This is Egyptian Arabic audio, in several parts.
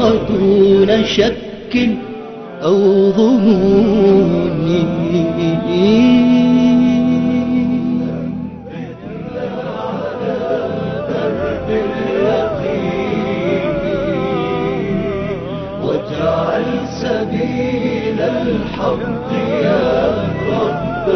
دون شك أو ظنون واجعل سبيل الحق يا رب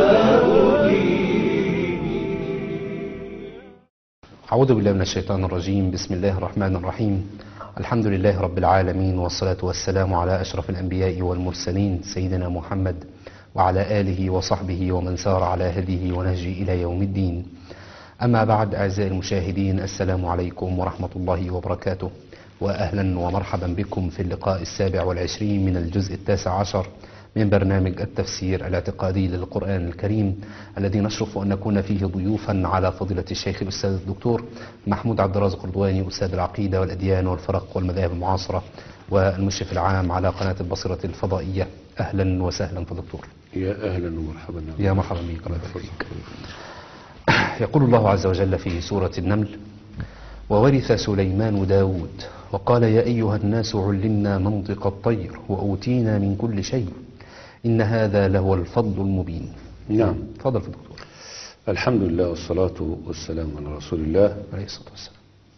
أعوذ بالله من الشيطان الرجيم بسم الله الرحمن الرحيم الحمد لله رب العالمين والصلاة والسلام على أشرف الأنبياء والمرسلين سيدنا محمد وعلى آله وصحبه ومن سار على هديه ونهجه إلى يوم الدين أما بعد أعزائي المشاهدين السلام عليكم ورحمة الله وبركاته وأهلا ومرحبا بكم في اللقاء السابع والعشرين من الجزء التاسع عشر من برنامج التفسير الاعتقادي للقرآن الكريم الذي نشرف أن نكون فيه ضيوفا على فضيلة الشيخ الأستاذ الدكتور محمود عبد الرازق الرضواني أستاذ العقيدة والأديان والفرق والمذاهب المعاصرة والمشرف العام على قناة البصرة الفضائية أهلا وسهلا فدكتور يا اهلا ومرحبا يا مرحبا بك الله يبارك فيك. يقول الله عز وجل في سورة النمل وورث سليمان داود وقال يا أيها الناس علمنا منطق الطير وأوتينا من كل شيء إن هذا لهو الفضل المبين نعم. تفضل في الدكتور الحمد لله والصلاة والسلام على رسول الله عليه الصلاة والسلام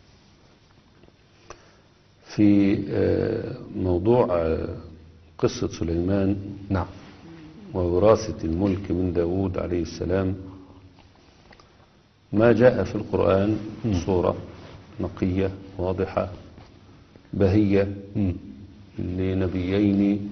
في آه، موضوع آه، قصة سليمان نعم ووراثة الملك من داود عليه السلام ما جاء في القرآن صورة نقية واضحة بهية مم. لنبيين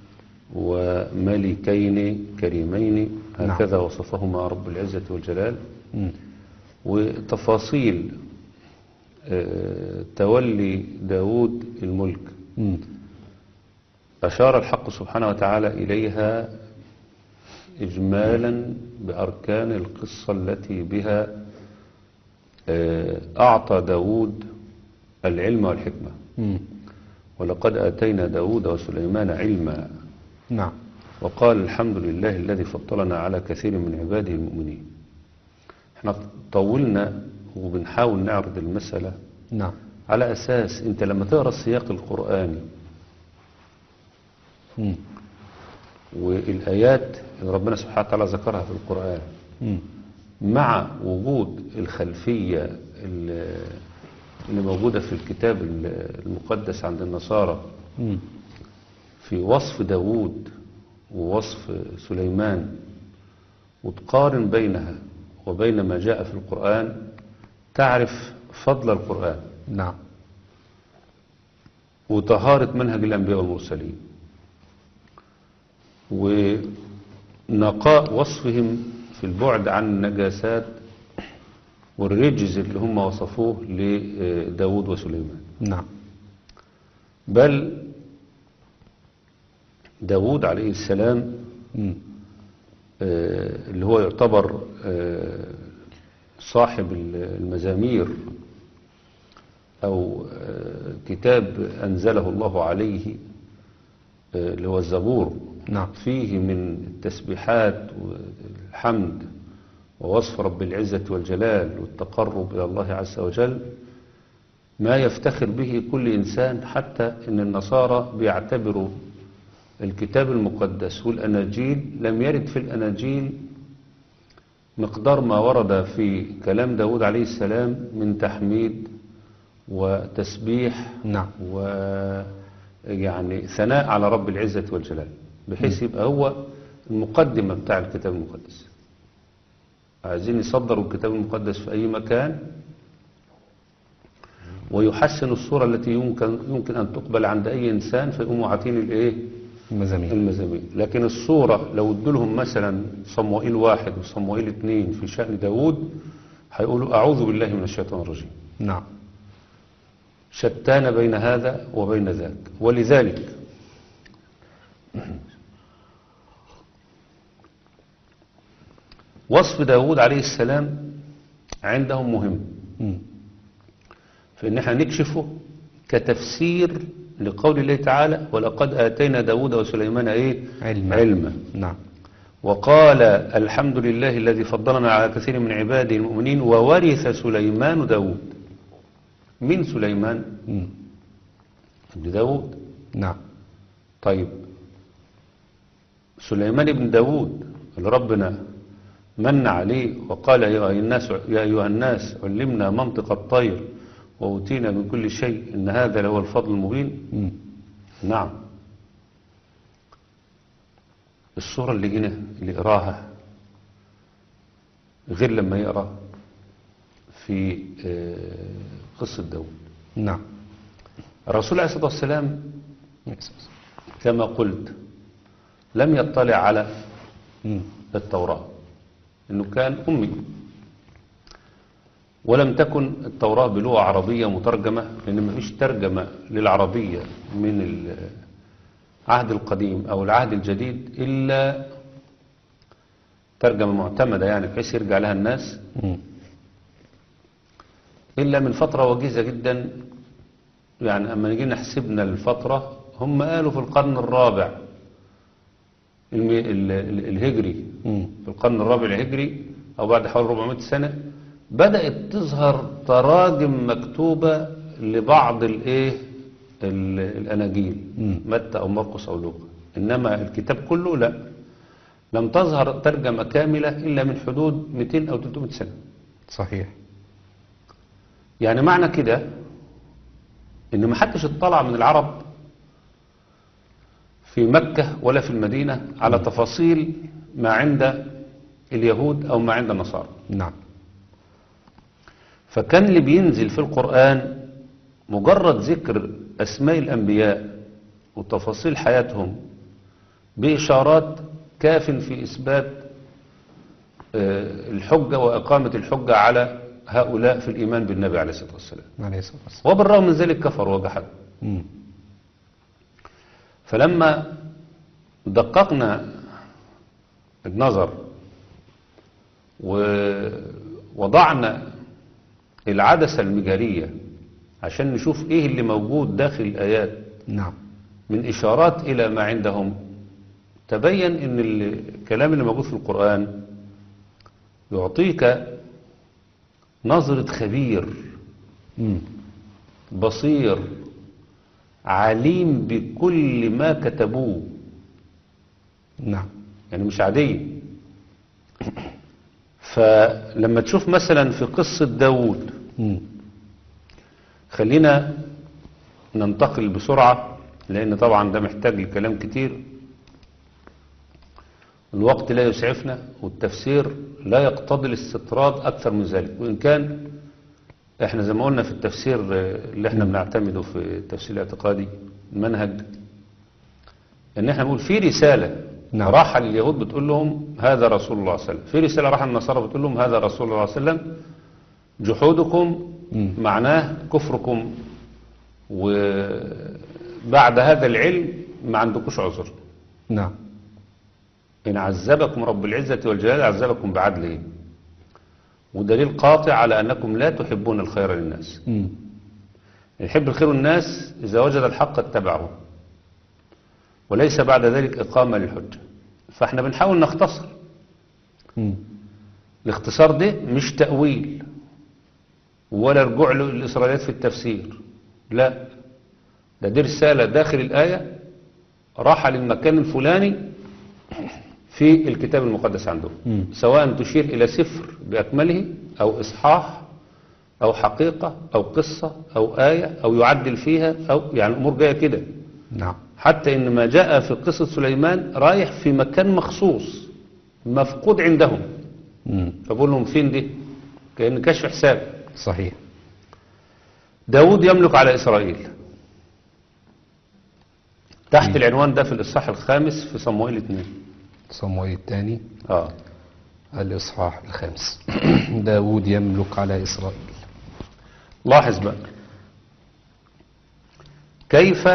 وملكين كريمين نعم. هكذا وصفهما رب العزة والجلال مم. وتفاصيل آه، تولي داود الملك مم. أشار الحق سبحانه وتعالى إليها إجمالا بأركان القصة التي بها آه، أعطى داود العلم والحكمة مم. ولقد آتينا داود وسليمان علما نعم وقال الحمد لله الذي فضلنا على كثير من عباده المؤمنين احنا طولنا وبنحاول نعرض المسألة نعم على أساس انت لما تقرأ السياق القرآني مم. والآيات اللي ربنا سبحانه وتعالى ذكرها في القرآن مم. مع وجود الخلفية اللي اللي موجودة في الكتاب المقدس عند النصارى مم. في وصف داود ووصف سليمان وتقارن بينها وبين ما جاء في القرآن تعرف فضل القرآن نعم وطهارة منهج الأنبياء والمرسلين ونقاء وصفهم في البعد عن النجاسات والرجز اللي هم وصفوه لداود وسليمان نعم بل داود عليه السلام مم. آه، اللي هو يعتبر آه، صاحب المزامير أو آه، كتاب أنزله الله عليه آه، اللي هو الزبور نعم فيه من التسبيحات والحمد ووصف رب العزة والجلال والتقرب إلى الله عز وجل ما يفتخر به كل إنسان حتى أن النصارى بيعتبروا الكتاب المقدس والأناجيل لم يرد في الأناجيل مقدار ما ورد في كلام داود عليه السلام من تحميد وتسبيح نعم ويعني ثناء على رب العزة والجلال بحيث يبقى هو المقدمة بتاع الكتاب المقدس عايزين يصدروا الكتاب المقدس في أي مكان ويحسن الصورة التي يمكن يمكن أن تقبل عند أي إنسان فيقوموا عاطين الإيه؟ المزامير المزامير لكن الصورة لو ادولهم مثلا صموئيل واحد وصموئيل اثنين في شأن داود هيقولوا أعوذ بالله من الشيطان الرجيم نعم شتان بين هذا وبين ذاك ولذلك وصف داود عليه السلام عندهم مهم مم. فإن احنا نكشفه كتفسير لقول الله تعالى ولقد آتينا داود وسليمان إيه علما. علما نعم وقال الحمد لله الذي فضلنا على كثير من عباده المؤمنين وورث سليمان داود من سليمان مم. ابن داود نعم طيب سليمان بن داود اللي ربنا من عليه وقال يا أيها الناس يا أيها الناس علمنا منطق الطير وأوتينا من كل شيء إن هذا لهو الفضل المبين مم. نعم الصورة اللي هنا اللي يقراها غير لما يقرأ في آه، قصة داود نعم الرسول عليه الصلاة والسلام كما قلت لم يطلع على مم. التوراة انه كان امي ولم تكن التوراة بلغة عربية مترجمة لان ما فيش ترجمة للعربية من العهد القديم او العهد الجديد الا ترجمة معتمدة يعني بحيث يرجع لها الناس مم. إلا من فترة وجيزة جدا يعني أما نيجي نحسبنا الفترة هم قالوا في القرن الرابع الم- ال- ال- الهجري مم. في القرن الرابع الهجري أو بعد حوالي 400 سنة بدأت تظهر تراجم مكتوبة لبعض الإيه ال- الأناجيل مم. متى أو مرقس أو لوقا إنما الكتاب كله لا لم تظهر ترجمة كاملة إلا من حدود 200 أو 300 سنة صحيح يعني معنى كده ان ما حدش اطلع من العرب في مكة ولا في المدينة على تفاصيل ما عند اليهود او ما عند النصارى نعم فكان اللي بينزل في القرآن مجرد ذكر اسماء الانبياء وتفاصيل حياتهم بإشارات كاف في إثبات آه، الحجة وإقامة الحجة على هؤلاء في الإيمان بالنبي عليه الصلاة والسلام عليه الصلاة والسلام وبالرغم من ذلك كفروا وجحدوا مم. فلما دققنا النظر ووضعنا العدسة المجارية عشان نشوف ايه اللي موجود داخل الآيات نعم من إشارات إلى ما عندهم تبين ان الكلام اللي موجود في القرآن يعطيك نظرة خبير مم. بصير عليم بكل ما كتبوه نعم يعني مش عادية فلما تشوف مثلا في قصة داود مم. خلينا ننتقل بسرعة لأن طبعا ده محتاج لكلام كتير الوقت لا يسعفنا والتفسير لا يقتضي الاستطراد أكثر من ذلك وإن كان احنا زي ما قلنا في التفسير آه، اللي احنا بنعتمده في التفسير الاعتقادي المنهج ان احنا بنقول في رسالة نعم. راح لليهود بتقول لهم هذا رسول الله صلى الله عليه وسلم في رسالة راح للنصارى بتقول لهم هذا رسول الله صلى الله عليه وسلم جحودكم مم. معناه كفركم وبعد هذا العلم ما عندكوش عذر نعم إن عذبكم رب العزة والجلال عذبكم بعدله ودليل قاطع على أنكم لا تحبون الخير للناس مم. يحب الخير الناس إذا وجد الحق اتبعه وليس بعد ذلك إقامة للحجة فاحنا بنحاول نختصر مم. الاختصار ده مش تأويل ولا رجوع له الإسرائيليات في التفسير لا ده دي رسالة داخل الآية راح للمكان الفلاني في الكتاب المقدس عندهم مم. سواء تشير إلى سفر بأكمله أو إصحاح أو حقيقة أو قصة أو آية أو يعدل فيها أو يعني الأمور جاية كده نعم حتى إن ما جاء في قصة سليمان رايح في مكان مخصوص مفقود عندهم مم. فبقول لهم فين دي كأن كشف حساب صحيح داود يملك على إسرائيل تحت العنوان ده في الإصحاح الخامس في صموئيل اثنين صموئيل الثاني آه. الإصحاح الخامس داود يملك على إسرائيل لاحظ بقى كيف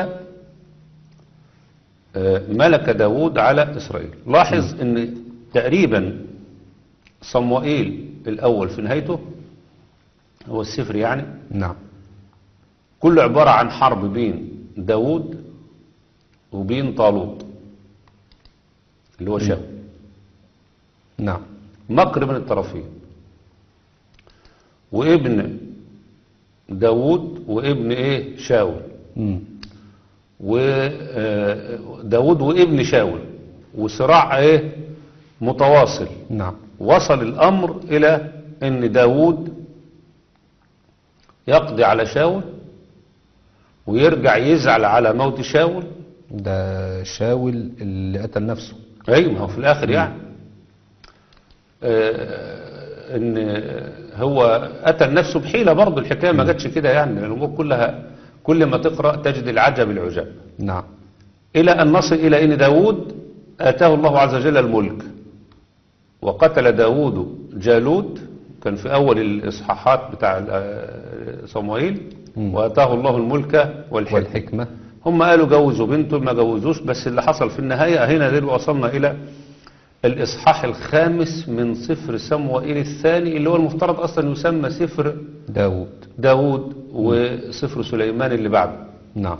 آه، ملك داود على إسرائيل لاحظ أن تقريبا صموئيل الأول في نهايته هو السفر يعني نعم كله عبارة عن حرب بين داود وبين طالوت اللي هو شاول نعم مكر من الطرفين وابن داود وابن ايه شاول مم. وداود وابن شاول وصراع ايه متواصل نعم وصل الامر الى ان داود يقضي على شاول ويرجع يزعل على موت شاول ده شاول اللي قتل نفسه ايوه ما هو في الاخر يعني آه، ان هو قتل نفسه بحيله برضه الحكايه ما جاتش كده يعني الامور كلها كل ما تقرا تجد العجب العجاب نعم الى ان نصل الى ان داود اتاه الله عز وجل الملك وقتل داود جالوت كان في اول الاصحاحات بتاع آه، صموئيل مم. واتاه الله الملك والحكمه والحكمة هم قالوا جوزوا بنته ما جوزوش بس اللي حصل في النهاية هنا دل وصلنا إلى الإصحاح الخامس من سفر سموئيل الثاني اللي هو المفترض أصلا يسمى سفر داود داود وسفر سليمان اللي بعده نعم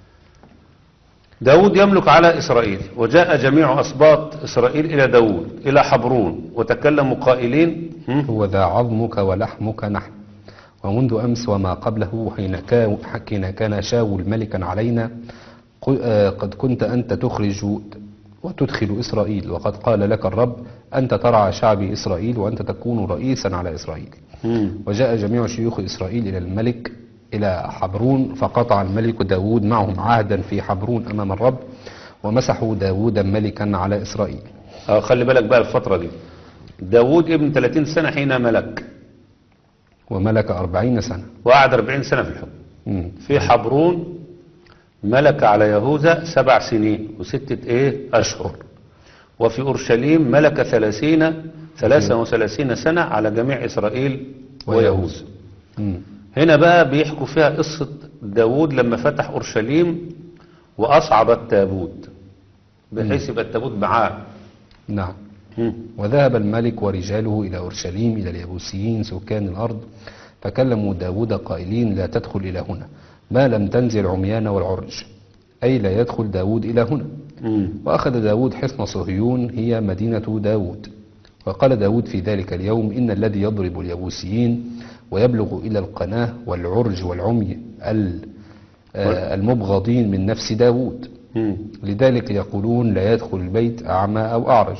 داود يملك على إسرائيل وجاء جميع أسباط إسرائيل إلى داود إلى حبرون وتكلموا قائلين هم؟ هو ذا عظمك ولحمك نحن ومنذ أمس وما قبله حين كان, حين كان شاول ملكا علينا قل- آه، قد كنت أنت تخرج وتدخل إسرائيل وقد قال لك الرب أنت ترعى شعب إسرائيل وأنت تكون رئيسا على إسرائيل هم. وجاء جميع شيوخ إسرائيل إلى الملك إلى حبرون فقطع الملك داود معهم عهدا في حبرون أمام الرب ومسحوا داود ملكا على إسرائيل آه خلي بالك بقى الفترة دي داود ابن 30 سنة حين ملك وملك أربعين سنة وقعد 40 سنة في الحكم مم. في حبرون ملك على يهوذا سبع سنين وستة ايه اشهر وفي اورشليم ملك ثلاثين ثلاثة وثلاثين سنة على جميع اسرائيل ويهوذا مم. هنا بقى بيحكوا فيها قصة داود لما فتح اورشليم واصعد التابوت بحيث يبقى التابوت معاه نعم مم. وذهب الملك ورجاله إلى أورشليم إلى اليبوسيين سكان الأرض فكلموا داود قائلين لا تدخل إلى هنا ما لم تنزل عميان والعرج أي لا يدخل داود إلى هنا مم. وأخذ داود حصن صهيون هي مدينة داود وقال داود في ذلك اليوم إن الذي يضرب اليبوسيين ويبلغ إلى القناة والعرج والعمي ال- آه، المبغضين من نفس داود مم. لذلك يقولون لا يدخل البيت أعمى أو أعرج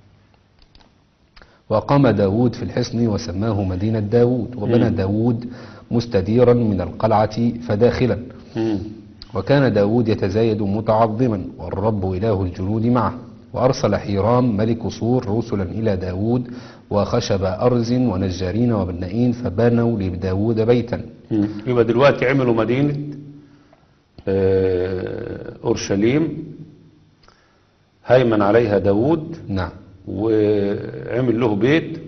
وقام داود في الحصن وسماه مدينة داود وبنى داود مستديرا من القلعة فداخلا مم. وكان داود يتزايد متعظما والرب إله الجنود معه وأرسل حيرام ملك صور رسلا إلى داود وخشب أرز ونجارين وبنائين فبنوا لداود بيتا مم. يبقى دلوقتي عملوا مدينة آه، أورشليم هيمن عليها داود نعم وعمل له بيت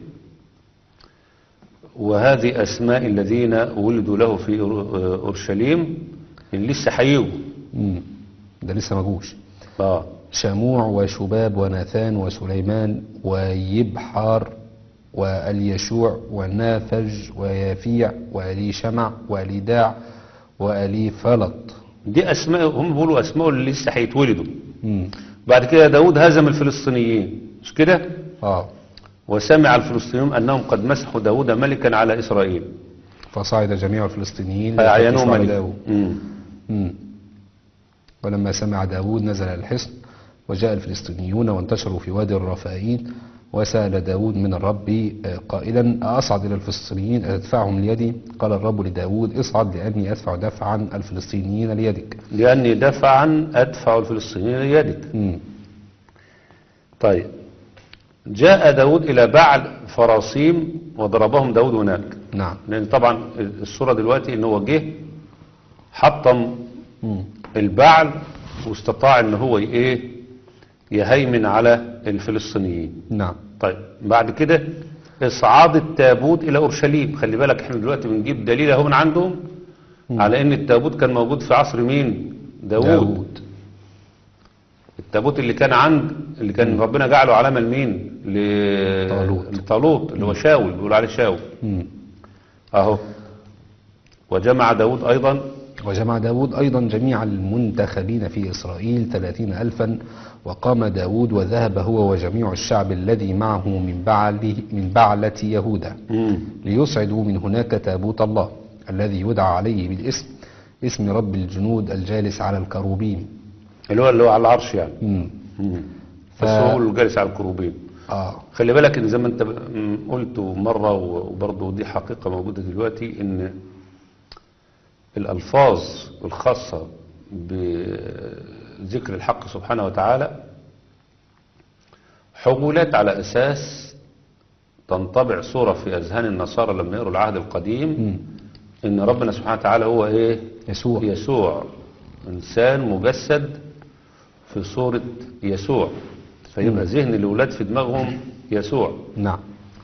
وهذه أسماء الذين ولدوا له في أور- أورشليم اللي لسه هيجوا مم. ده لسه ما جوش اه شموع وشباب وناثان وسليمان ويبحار واليشوع ونافج ويافيع وألي شمع وأليداع وألي فلط دي أسماء هم بيقولوا أسماء اللي لسه هيتولدوا مم. بعد كده داود هزم الفلسطينيين مش كده آه وسمع الفلسطينيون أنهم قد مسحوا داود ملكا على إسرائيل فصعد جميع الفلسطينيين فأعينوه ليفتشوا على ملك داود مم. مم. ولما سمع داود نزل الحصن وجاء الفلسطينيون وانتشروا في وادي الرفائيل وسأل داود من الرب آه، قائلا أصعد إلى الفلسطينيين أدفعهم ليدي قال الرب لداود اصعد لأني أدفع دفعا الفلسطينيين ليدك لأني دفعا أدفع الفلسطينيين ليدك مم. طيب جاء داود إلى بعل فراسيم وضربهم داود هناك نعم لأن طبعا الصورة دلوقتي إن هو جه حطم مم. البعل واستطاع إن هو إيه يهيمن على الفلسطينيين نعم طيب بعد كده إصعاد التابوت إلى أورشليم خلي بالك إحنا دلوقتي بنجيب دليل أهو من عندهم على إن التابوت كان موجود في عصر مين داود, داود. داود التابوت اللي كان عند اللي كان ربنا جعله علامة لمين ل- طالوت. لطالوت اللي هو شاول بيقول عليه شاول مم. اهو وجمع داود ايضا وجمع داود أيضا جميع المنتخبين في إسرائيل ثلاثين ألفا وقام داود وذهب هو وجميع الشعب الذي معه من بعله من بعلة يهوذا مم. ليصعدوا من هناك تابوت الله الذي يدعى عليه بالاسم اسم رب الجنود الجالس على الكروبين اللي هو اللي هو على العرش يعني مم. مم. ف- بس هو اللي جالس على الكروبين اه خلي بالك ان زي ما انت ب- م- قلت مرة وبرضه دي حقيقة موجودة دلوقتي ان الالفاظ الخاصة بذكر الحق سبحانه وتعالى حملت على اساس تنطبع صورة في اذهان النصارى لما يقروا العهد القديم ان ربنا سبحانه وتعالى هو ايه يسوع يسوع إنسان مجسد في صورة يسوع فيبقى ذهن الأولاد في دماغهم يسوع نعم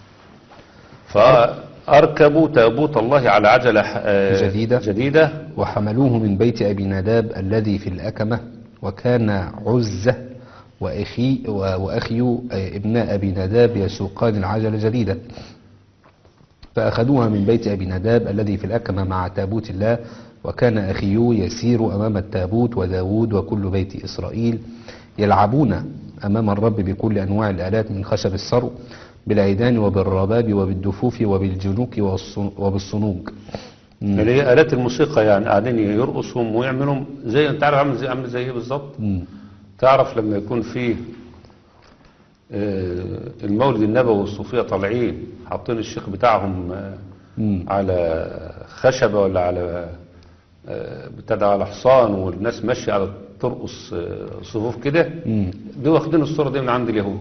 فأركبوا تابوت الله على عجلة آه، جديدة. جديدة وحملوه من بيت أبي نداب الذي في الأكمة وكان عزة وأخي و- وأخيو آه، ابناء أبي نداب يسوقان العجلة جديدة فأخذوها من بيت أبي نداب الذي في الأكمة مع تابوت الله وكان أخيو يسير أمام التابوت وداود وكل بيت إسرائيل يلعبون أمام الرب بكل أنواع الآلات من خشب السرو بالعيدان وبالرباب وبالدفوف وبالجنوك والصن- وبالصنوج مم. اللي هي آلات الموسيقى يعني قاعدين يرقصهم ويعملوا زي انت عارف عامل زي عامل زي ايه بالظبط مم. تعرف لما يكون فيه آه، المولد النبوي والصوفية طالعين حاطين الشيخ بتاعهم آه، مم. على خشبة ولا على آه، بتاع ده على حصان والناس ماشية على ترقص آه، صفوف كده مم. دي واخدين الصورة دي من عند اليهود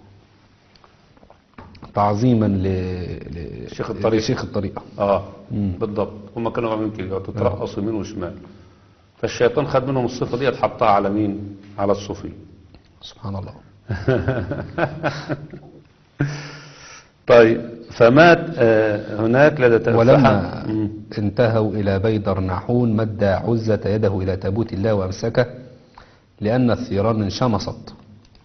تعظيما ل... ل... شيخ الطريق. لشيخ الطريقة اه مم. بالضبط هم كانوا عاملين كده تترقص يمين وشمال فالشيطان خد منهم الصفة دي حطها على مين على الصوفي سبحان الله طيب فمات آه، هناك لدى تفاحة ولما مم. انتهوا إلى بيدر ناحون مد عزة يده إلى تابوت الله وأمسكه لأن الثيران انشمصت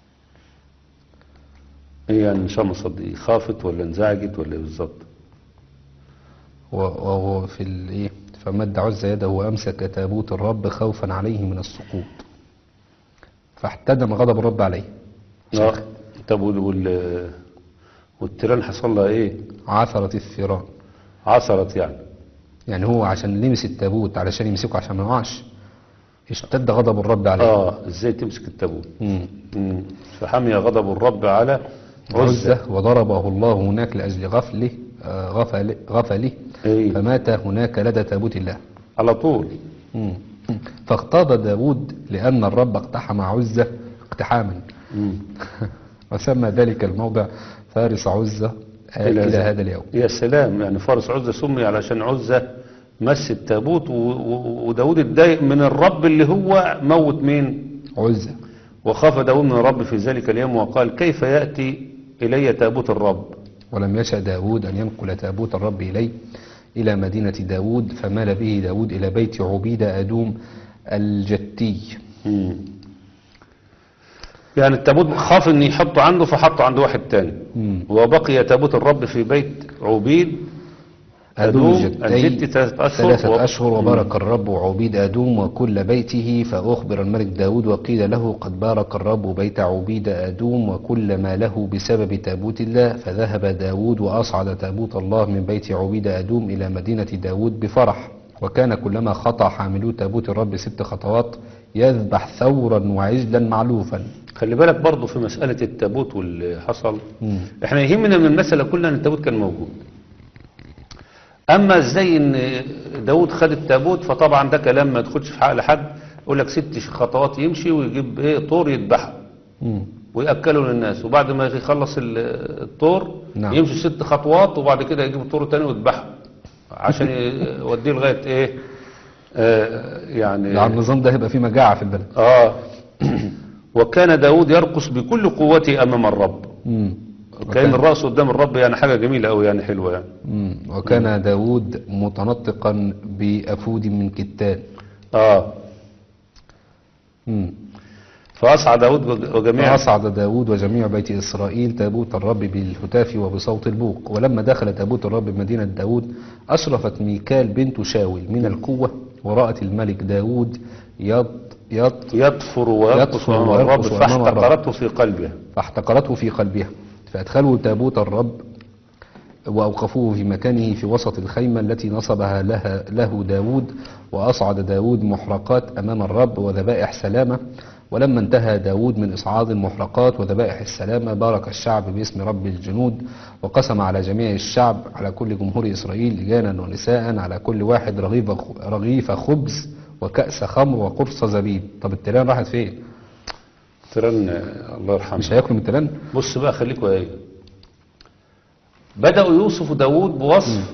هي انشمصت دي خافت ولا انزعجت ولا ايه بالظبط و- وهو في الإيه فمد عزة يده وأمسك تابوت الرب خوفا عليه من السقوط فاحتدم غضب الرب عليه اه طب وال- وال والتيران حصل لها ايه عثرت الثيران عصرت يعني يعني هو عشان لمس التابوت علشان يمسكه عشان ما يقعش اشتد غضب الرب عليه اه ازاي تمسك التابوت مم. مم. فحمي غضب الرب على عزة عزة وضربه الله هناك لأجل غفله آه، غفل غفله ايه فمات هناك لدى تابوت الله على طول مم. فاغتاظ داود لأن الرب اقتحم عزة اقتحاما مم. وسمى ذلك الموضع فارس عزة آه، إلى هذا اليوم يا سلام يعني فارس عزة سمي علشان عزة مس التابوت و- و- وداود اتضايق من الرب اللي هو موت مين عزة وخاف داود من الرب في ذلك اليوم وقال كيف يأتي إلي تابوت الرب ولم يشأ داود أن ينقل تابوت الرب إليه إلى مدينة داود فمال به داود إلى بيت عبيدة أدوم الجتي مم. يعني التابوت خاف ان يحطه عنده فحطه عند واحد تاني مم. وبقي تابوت الرب في بيت عبيد أدوم أدوم الجتي الجت ثلاثة أشهر ثلاثة و- أشهر وبارك الرب عبيد أدوم وكل بيته فأخبر الملك داود وقيل له قد بارك الرب بيت عبيد أدوم وكل ما له بسبب تابوت الله فذهب داود وأصعد تابوت الله من بيت عبيد أدوم إلى مدينة داود بفرح وكان كلما خطى حاملو تابوت الرب ست خطوات يذبح ثورا وعجلا معلوفا خلي بالك برضه في مسألة التابوت واللي حصل مم. احنا يهمنا من المسألة كلها ان التابوت كان موجود اما ازاي ان داود خد التابوت فطبعا ده كلام ما يدخلش في عقل حد يقول لك ست خطوات يمشي ويجيب ايه طور يذبحه مم. ويأكله للناس وبعد ما يخلص ال- الطور نعم. يمشي ست خطوات وبعد كده يجيب الطور تاني ويذبحه عشان يوديه لغاية ايه آه يعني على النظام ده هيبقى فيه مجاعة في البلد اه وكان داود يرقص بكل قوته امام الرب مم. كان الرأس قدام الرب يعني حاجة جميلة قوي يعني حلوة يعني مم. وكان داود متنطقا بأفود من كتان اه مم. فأصعد داود وجميع فأصعد داود وجميع بيت إسرائيل تابوت الرب بالهتاف وبصوت البوق ولما دخل تابوت الرب مدينة داود أشرفت ميكال بنت شاول من القوة ورأت الملك داود يط يط يطفر ويرقص يطفر أمام الرب ويرقص أمام الرب. فاحتقرته في قلبها فاحتقرته في قلبها فأدخلوا تابوت الرب وأوقفوه في مكانه في وسط الخيمة التي نصبها لها له داود وأصعد داود محرقات أمام الرب وذبائح سلامة ولما انتهى داود من إصعاد المحرقات وذبائح السلامة بارك الشعب باسم رب الجنود وقسم على جميع الشعب على كل جمهور إسرائيل رجالا ونساء على كل واحد رغيف رغيف خبز وكأس خمر وقرص زبيب طب التيران راحت فين؟ ترن آه، الله يرحمه مش هياكلوا من التيران؟ بص بقى خليكوا ايه بدأوا يوصفوا داود بوصف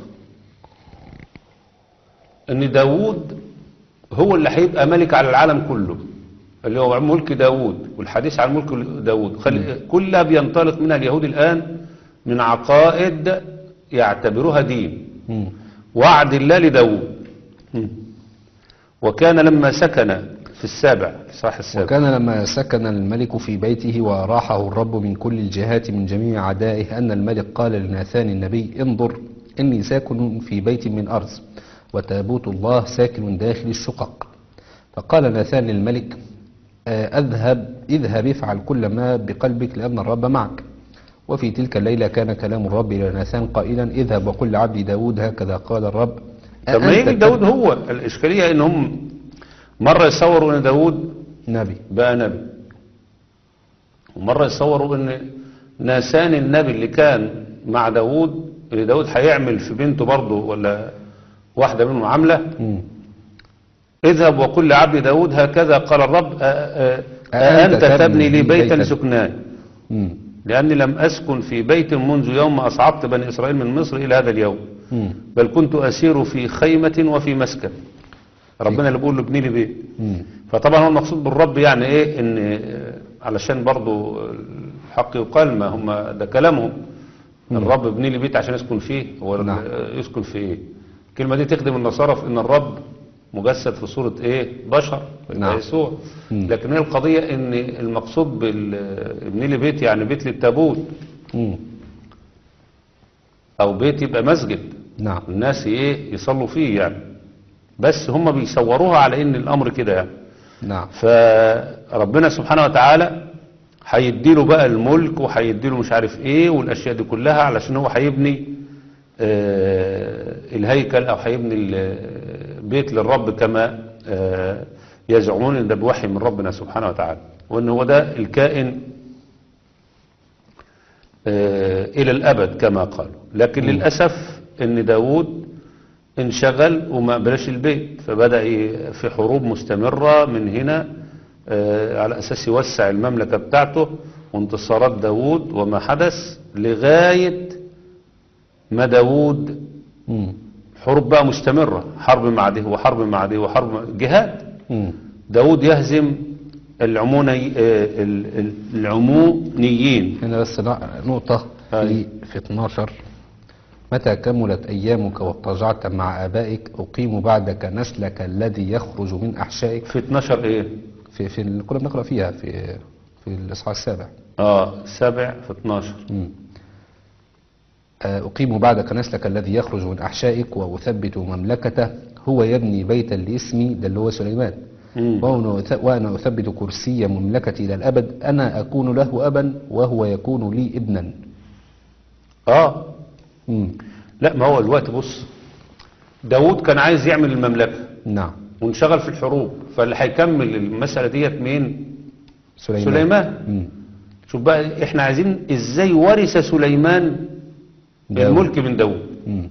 ان داود هو اللي هيبقى ملك على العالم كله اللي هو ملك داود والحديث عن ملك داود خلي كلها بينطلق منها اليهود الآن من عقائد يعتبروها دين مم. وعد الله لداود مم. وكان لما سكن في السابع في صح السابع وكان لما سكن الملك في بيته وراحه الرب من كل الجهات من جميع أعدائه أن الملك قال لناثان النبي انظر إني ساكن في بيت من أرز وتابوت الله ساكن داخل الشقق فقال ناثان للملك آه، أذهب اذهب افعل كل ما بقلبك لأن الرب معك وفي تلك الليلة كان كلام الرب إلى ناثان قائلا اذهب وقل لعبدي داود هكذا قال الرب طب ما أأنت يجي داود هو الإشكالية إنهم مرة يصوروا إن داود نبي بقى نبي ومرة يصوروا ان ناسان النبي اللي كان مع داود اللي داود هيعمل في بنته برضه ولا واحدة منهم عاملة مم. اذهب وقل لعبد داود هكذا قال الرب أ- أ- أأنت تبني لي بيتا لسكنان مم. لأني لم أسكن في بيت منذ يوم أصعدت بني إسرائيل من مصر إلى هذا اليوم مم. بل كنت أسير في خيمة وفي مسكن ربنا اللي بيقول له ابني لي بيت مم. فطبعا هو المقصود بالرب يعني ايه ان آه، علشان برضو الحق يقال ما هم ده كلامهم الرب ابني لي بيت عشان يسكن فيه هو نعم. آه، يسكن في ايه الكلمة دي تخدم النصارى في ان الرب مجسد في صورة ايه بشر نعم. يسوع مم. لكن هي القضية ان المقصود بالابني لي بيت يعني بيت للتابوت مم. او بيت يبقى مسجد نعم الناس ايه يصلوا فيه يعني بس هم بيصوروها على ان الامر كده يعني نعم فربنا سبحانه وتعالى هيديله بقى الملك وهيديله مش عارف ايه والاشياء دي كلها علشان هو هيبني آه، الهيكل او هيبني البيت للرب كما آه، يزعمون ان ده بوحي من ربنا سبحانه وتعالى وان هو ده الكائن آه، الى الابد كما قالوا لكن للاسف ان داود انشغل وما بلاش البيت فبدأ ي- في حروب مستمرة من هنا آه، على أساس يوسع المملكة بتاعته وانتصارات داود وما حدث لغاية ما داود مم. حروب بقى مستمرة حرب مع ده وحرب مع ده وحرب مع جهاد مم. داود يهزم العموني آه، ال- ال- العمونيين هنا بس نق- نقطة أي. في, في 12 متى كملت أيامك واضطجعت مع آبائك أقيم بعدك نسلك الذي يخرج من أحشائك في 12 ايه في, في ال- كنا بنقرأ فيها في في الإصحاح السابع اه سبع في 12 مم. آه، أقيم بعدك نسلك الذي يخرج من أحشائك وأثبت مملكته هو يبني بيتا لاسمي ده اللي هو سليمان مم. وأنا أث- وأنا أثبت كرسي مملكتي إلى الأبد أنا أكون له أبا وهو يكون لي ابنا اه مم. لا ما هو الوقت بص داود كان عايز يعمل المملكة نعم وانشغل في الحروب فاللي هيكمل المسألة ديت مين سليمان, سليمان. مم. شوف بقى احنا عايزين ازاي ورث سليمان داود. الملك من داود مم.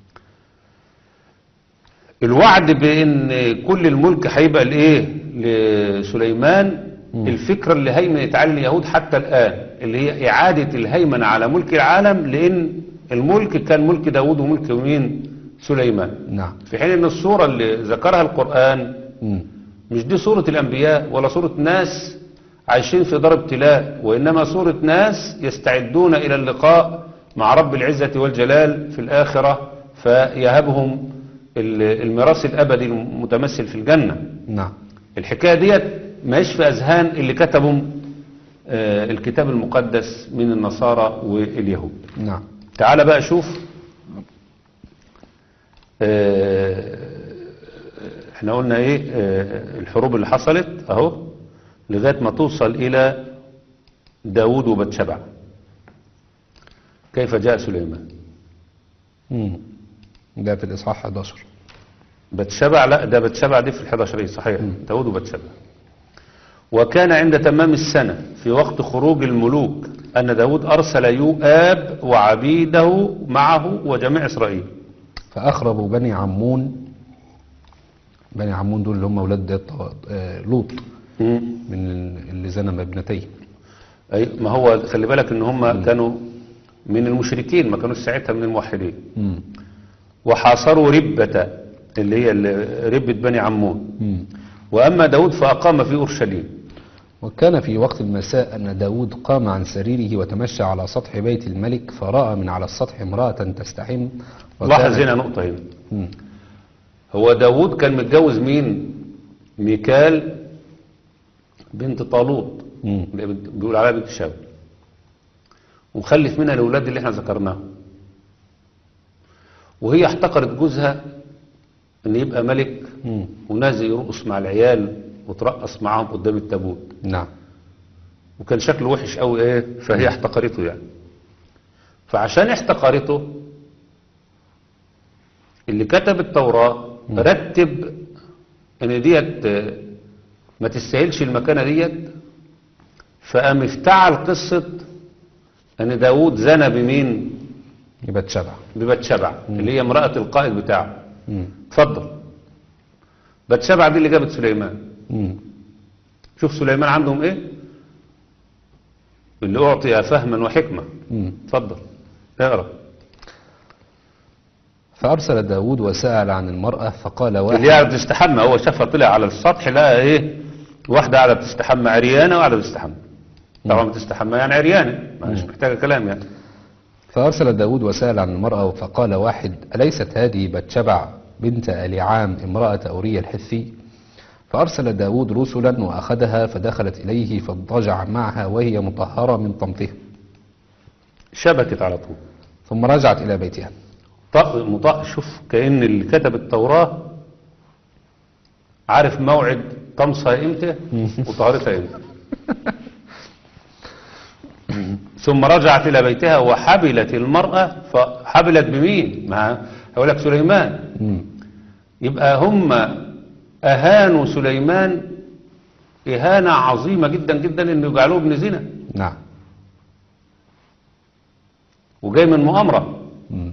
الوعد بان كل الملك هيبقى لايه لسليمان مم. الفكرة اللي هيمنت على اليهود حتى الآن اللي هي إعادة الهيمنة على ملك العالم لأن الملك كان ملك داود وملك مين سليمان نعم في حين ان الصورة اللي ذكرها القرآن مم. مش دي صورة الأنبياء ولا صورة ناس عايشين في دار ابتلاء وإنما صورة ناس يستعدون إلى اللقاء مع رب العزة والجلال في الآخرة فيهبهم ال- الميراث الأبدي المتمثل في الجنة نعم الحكاية ديت ماهيش في أذهان اللي كتبوا آه، الكتاب المقدس من النصارى واليهود نعم تعال بقى شوف آه، احنا قلنا ايه آه، الحروب اللي حصلت اهو لغاية ما توصل الى داود وبتشبع كيف جاء سليمان مم. ده في الإصحاح 11 بتشبع لا ده بتشبع دي في الحداشرية صحيح داود وبتشبع وكان عند تمام السنة في وقت خروج الملوك أن داود أرسل يؤاب وعبيده معه وجميع إسرائيل فأخربوا بني عمون بني عمون دول اللي هم أولاد ط- آه، لوط من اللي زنم ابنتيه أي ما هو خلي بالك ان هم كانوا من المشركين ما كانوش ساعتها من الموحدين مم. وحاصروا ربة اللي هي ال- ربة بني عمون مم. وأما داود فأقام في أورشليم وكان في وقت المساء أن داود قام عن سريره وتمشى على سطح بيت الملك فرأى من على السطح امرأة تستحم لاحظ هنا نقطة هنا مم. هو داود كان متجوز مين ميكال بنت طالوت مم. اللي بنت- بيقول عليها بنت شاول ومخلف منها الأولاد اللي احنا ذكرناهم وهي احتقرت جوزها ان يبقى ملك مم. ونازل يرقص مع العيال وترقص معاهم قدام التابوت نعم وكان شكله وحش قوي ايه فهي احتقرته يعني فعشان احتقرته اللي كتب التوراة رتب ان ديت آه، ما تستاهلش المكانة ديت فقام افتعل قصة ان داود زنى بمين يبقى تشبع ببتشبع اللي هي امرأة القائد بتاعه مم. اتفضل بتشبع دي اللي جابت سليمان مم. شوف سليمان عندهم ايه اللي اعطي فهما وحكمة مم. اتفضل اقرا فأرسل داود وسأل عن المرأة فقال اللي واحد قاعد تستحمى هو شافها طلع على السطح لقى ايه واحدة قاعدة بتستحمى عريانة وقاعدة بتستحمى طبعا بتستحمى يعني عريانة مش محتاجة كلام يعني فأرسل داود وسأل عن المرأة فقال واحد أليست هذه بتشبع بنت أليعام امرأة أورية الحثي فأرسل داود رسلا وأخذها فدخلت إليه فاضطجع معها وهي مطهرة من طمثه شبكت على طول ثم رجعت إلى بيتها طق مطق شوف كأن اللي كتب التوراة عارف موعد طمسها امتى وطهارتها امتى ثم رجعت إلى بيتها وحبلت المرأة فحبلت بمين؟ ما هقول لك سليمان مم. يبقى هم أهانوا سليمان إهانة عظيمة جدا جدا إنه يجعلوه ابن زنا نعم وجاي من مؤامرة مم.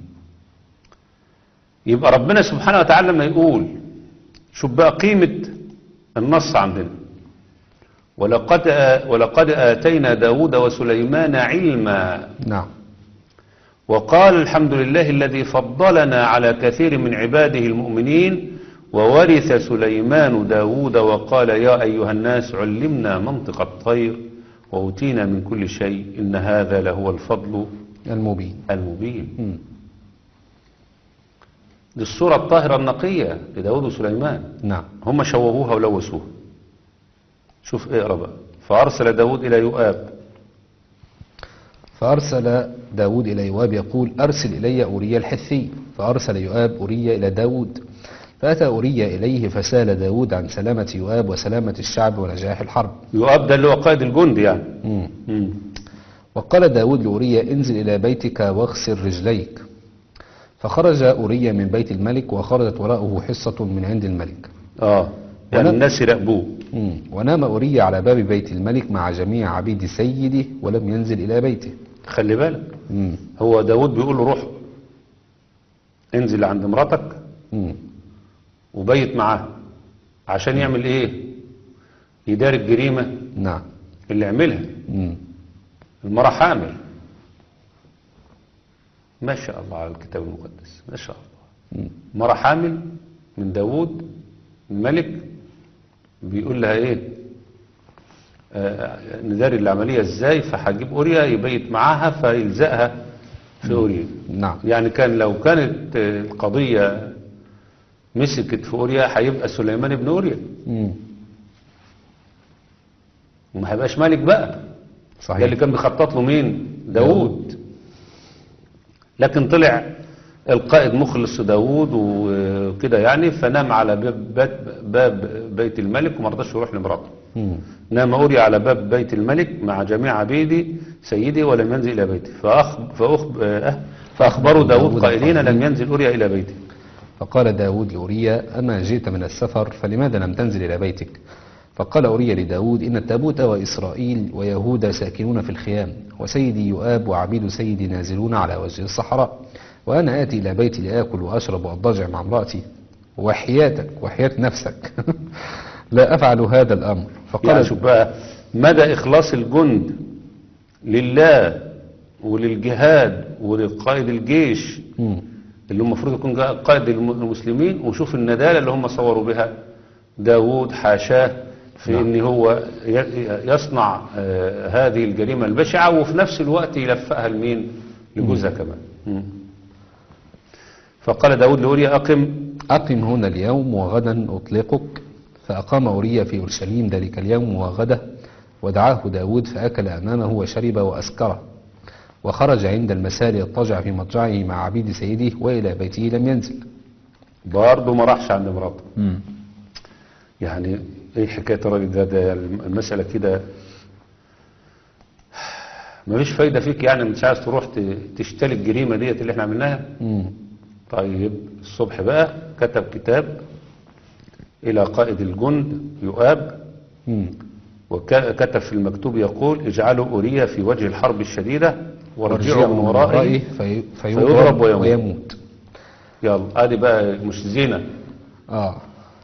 يبقى ربنا سبحانه وتعالى لما يقول شوف بقى قيمة النص عندنا ولقد آ- ولقد آتينا داود وسليمان علما نعم وقال الحمد لله الذي فضلنا على كثير من عباده المؤمنين وورث سليمان داود وقال يا أيها الناس علمنا منطق الطير وأوتينا من كل شيء إن هذا لهو الفضل المبين المبين مم. دي الصورة الطاهرة النقية لداود وسليمان نعم هم شوهوها ولوثوها شوف اقرا بقى فأرسل داود إلى يؤاب فأرسل داود إلى يواب يقول أرسل إلي أوريا الحثي فأرسل يؤاب أوريا إلى داود فأتى أوريا إليه فسأل داود عن سلامة يؤاب وسلامة الشعب ونجاح الحرب يؤاب ده اللي هو قائد الجند يعني مم. مم. وقال داود لأوريا انزل إلى بيتك واغسل رجليك فخرج أوريا من بيت الملك وخرجت وراءه حصة من عند الملك اه يعني ولا- الناس يراقبوه مم. ونام أوريا على باب بيت الملك مع جميع عبيد سيده ولم ينزل إلى بيته خلي بالك مم. هو داود بيقول له روح انزل عند مراتك مم. وبيت معاها عشان يعمل ايه يداري الجريمة نعم اللي عملها مم. المرأة حامل ما شاء الله على الكتاب المقدس ما شاء الله مم. مرة حامل من داود الملك بيقول لها ايه آه نداري العملية ازاي فهجيب اوريا يبيت معاها فيلزقها في اوريا نعم يعني كان لو كانت آه، القضية مسكت في اوريا هيبقى سليمان ابن اوريا مم. وما هيبقاش ملك بقى ده اللي صحيح كان بيخطط له مين داود لكن طلع القائد مخلص داود وكده يعني فنام على باب, باب, باب بيت الملك وما رضاش يروح لمراته مم. نام أوري على باب بيت الملك مع جميع عبيدي سيدي ولم ينزل إلى بيته فأخ فأخ آه، فأخبروا داود داود قائلين قائلين. لم ينزل أوريا إلى بيته فقال داود لأوريا أما جئت من السفر فلماذا لم تنزل إلى بيتك فقال أوريا لداود إن التابوت وإسرائيل ويهوذا ساكنون في الخيام وسيدي يؤاب وعبيد سيدي نازلون على وجه الصحراء وأنا آتي إلى بيتي لآكل وأشرب وأضطجع مع امرأتي وحياتك وحياة نفسك لا أفعل هذا الأمر يعني فقال شوف بقى مدى إخلاص الجند لله وللجهاد ولقائد الجيش مم. اللي هم المفروض يكون جا- قائد الم- المسلمين وشوف الندالة اللي هم صوروا بها داوود حاشاه في نعم. ان هو ي- يصنع آه، هذه الجريمة البشعة وفي نفس الوقت يلفقها لمين لجوزها كمان مم. فقال داود لأوريا أقم أقم هنا اليوم وغدا أطلقك فأقام أوريا في أورشليم ذلك اليوم وغده ودعاه داود فأكل أمامه وشرب وأسكره وخرج عند المساء ليضطجع في مضجعه مع عبيد سيده وإلى بيته لم ينزل برضه ما راحش عند مراته يعني ايه حكاية الراجل ده ده المسألة كده مفيش فايدة فيك يعني مش عايز تروح ت- تشتري الجريمة ديت اللي احنا عملناها مم. طيب الصبح بقى كتب كتاب إلى قائد الجند يؤاب مم. وكتب في المكتوب يقول اجعلوا أوريا في وجه الحرب الشديدة ورجعوا من ورائه في فيضرب فيضرب ويموت. ويموت يلا ادي بقى مش زنا آه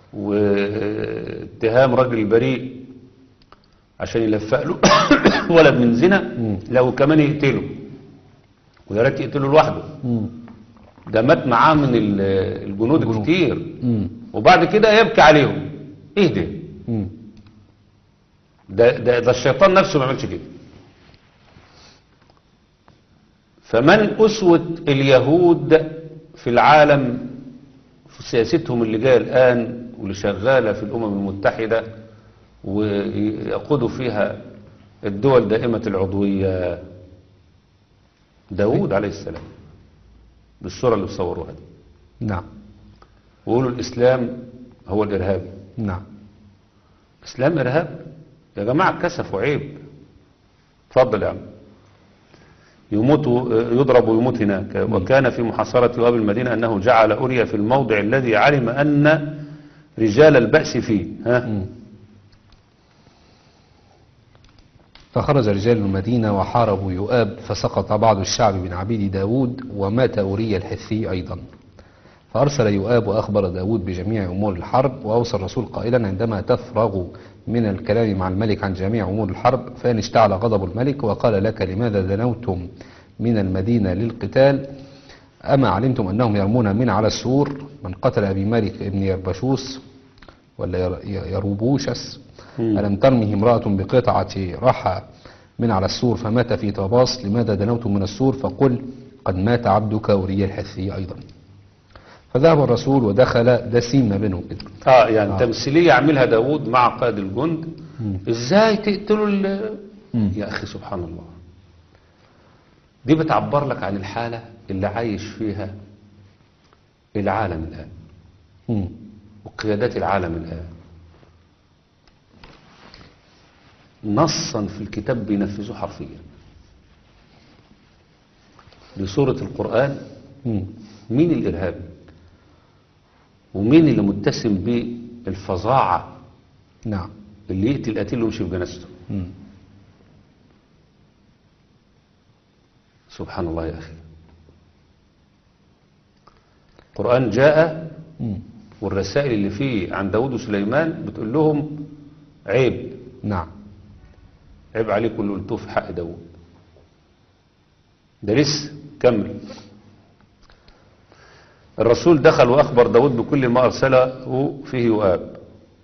واتهام راجل البريء عشان يلفق له ولد من زنا لو كمان يقتله ويا ريت يقتله لوحده مم. ده مات معاه من ال- الجنود الجنود. كتير مم. وبعد كده يبكي عليهم ايه ده مم. ده, ده, ده الشيطان نفسه ما عملش كده فمن أسوة اليهود في العالم في سياستهم اللي جاية الآن واللي شغالة في الأمم المتحدة ويقودوا فيها الدول دائمة العضوية داود عليه السلام بالصورة اللي بصوروها دي نعم ويقولوا الإسلام هو الإرهابي نعم اسلام ارهاب يا جماعه كسف وعيب اتفضل يا عم يموت يضرب ويموت هناك وكان في محاصرة يواب المدينة أنه جعل أوريا في الموضع الذي علم أن رجال البأس فيه ها مم. فخرج رجال المدينة وحاربوا يؤاب فسقط بعض الشعب من عبيد داود ومات أوريا الحثي أيضا فأرسل يؤاب وأخبر داود بجميع أمور الحرب وأوصى الرسول قائلا عندما تفرغ من الكلام مع الملك عن جميع أمور الحرب فإن اشتعل غضب الملك وقال لك لماذا دنوتم من المدينة للقتال أما علمتم أنهم يرمون من على السور من قتل أبي مالك ابن يربشوس ولا ير- يروبوشس ألم ترمه امرأة بقطعة رحى من على السور فمات في طباس لماذا دنوتم من السور فقل قد مات عبدك وري الحثي أيضا فذهب الرسول ودخل دسيم ما بينهم كده اه يعني آه. تمثيلية عملها داود مع قائد الجند ازاي تقتلوا ال- مم. يا اخي سبحان الله دي بتعبر لك عن الحالة اللي عايش فيها العالم الآن مم. وقيادات العالم الآن نصا في الكتاب بينفذوه حرفيا لسورة القرآن مم. مين الإرهابي ومين اللي متسم بالفظاعة نعم اللي يقتل قتيل ويمشي في جنازته مم. سبحان الله يا أخي القرآن جاء مم. والرسائل اللي فيه عن داود وسليمان بتقول لهم عيب نعم عيب عليكم اللي قلتوه في حق داود ده لسه كمل الرسول دخل وأخبر داود بكل ما أرسله فيه يؤاب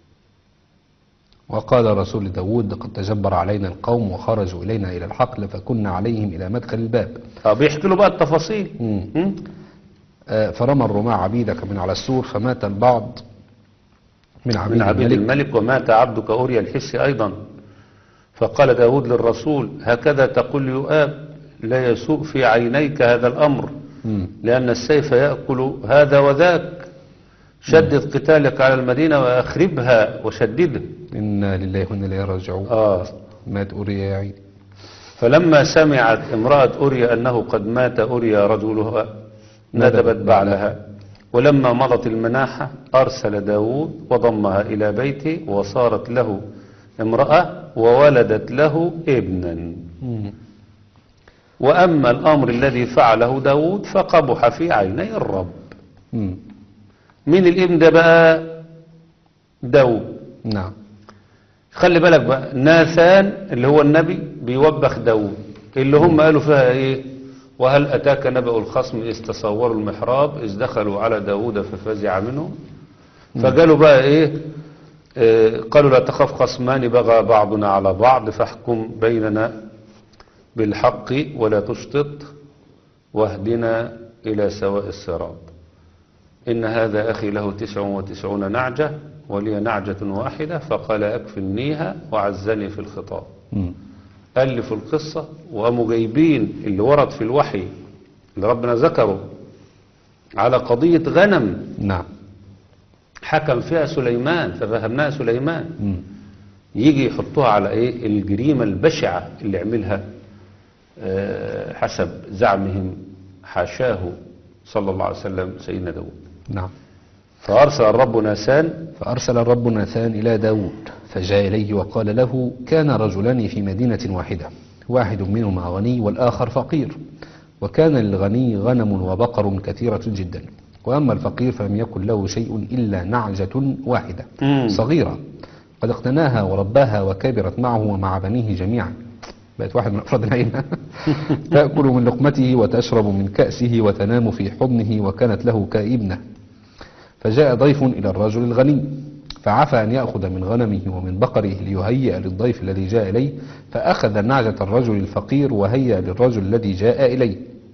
وقال رسول داود قد تجبر علينا القوم وخرجوا إلينا إلى الحقل فكنا عليهم إلى مدخل الباب آه، بيحكي له بقى التفاصيل مم. مم؟ آه، فرمى الرماة عبيدك من على السور فمات البعض من عبيد, من عبيد الملك الملك ومات عبدك أوريا الحسي أيضا فقال داود للرسول هكذا تقول يؤاب لا يسوء في عينيك هذا الأمر مم. لأن السيف يأكل هذا وذاك شدد قتالك على المدينة وأخربها وشددها إنا لله وإنا إليه راجعون آه مات أوريا يا عيني فلما سمعت امرأة أوريا أنه قد مات أوريا رجلها ندبت بعلها ولما مضت المناحة أرسل داود وضمها إلى بيته وصارت له امرأة وولدت له ابنا مم. وأما الأمر الذي فعله داود فقبح في عيني الرب مم. مين الابن ده بقى داود نعم خلي بالك بقى ناثان اللي هو النبي بيوبخ داود اللي هم قالوا فيها ايه وهل اتاك نبأ الخصم اذ تصوروا المحراب اذ دخلوا على داود ففزع منهم فقالوا بقى ايه آه، قالوا لا تخف خصمان بغى بعضنا على بعض فاحكم بيننا بالحق ولا تشطط واهدنا الى سواء الصراط إن هذا أخي له تسع وتسعون نعجة ولي نعجة واحدة فقال أكفلنيها وعزني في الخطاب مم. ألفوا القصة وقاموا جايبين اللي ورد في الوحي اللي ربنا ذكره على قضية غنم نعم حكم فيها سليمان ففهمناها سليمان مم. يجي يحطوها على ايه الجريمة البشعة اللي عملها آه، حسب زعمهم حاشاه صلى الله عليه وسلم سيدنا داود نعم فأرسل الرب ناسان فأرسل الرب ناثان إلى داود فجاء إليه وقال له كان رجلان في مدينة واحدة واحد منهما غني والآخر فقير وكان للغني غنم وبقر كثيرة جدا وأما الفقير فلم يكن له شيء إلا نعجة واحدة مم. صغيرة قد اقتناها ورباها وكبرت معه ومع بنيه جميعا بقت واحد من أفراد العيلة تأكل من لقمته وتشرب من كأسه وتنام في حضنه وكانت له كابنة فجاء ضيف إلى الرجل الغني فعفى أن يأخذ من غنمه ومن بقره ليهيئ للضيف الذي جاء إليه فأخذ نعجة الرجل الفقير وهيأ للرجل الذي جاء إليه